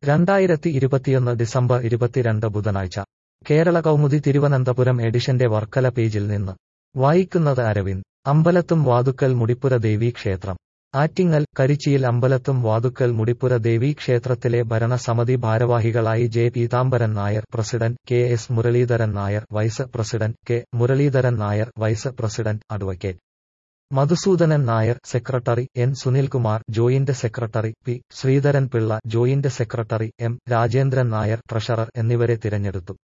രണ്ടായിരത്തി ഇരുപത്തിയൊന്ന് ഡിസംബർ ഇരുപത്തിരണ്ട് ബുധനാഴ്ച കേരള കൗമുദി തിരുവനന്തപുരം എഡിഷന്റെ വർക്കല പേജിൽ നിന്ന് വായിക്കുന്നത് അരവിന്ദ് അമ്പലത്തും വാതുക്കൽ മുടിപ്പുര ദേവീ ക്ഷേത്രം ആറ്റിങ്ങൽ കരിച്ചിയിൽ അമ്പലത്തും വാതുക്കൽ മുടിപ്പുര ദേവീ ക്ഷേത്രത്തിലെ ഭരണസമിതി ഭാരവാഹികളായി J Peethambaran Nair president K S Muraleedharan Nair vice president K Muraleedharan Nair vice president advocate Madhusoodanan Nair secretary N Sunilkumar joint secretary P Sreedharan Pillai joint secretary M Rajendran Nair treasurer എന്നിവരെ തിരഞ്ഞെടുത്തു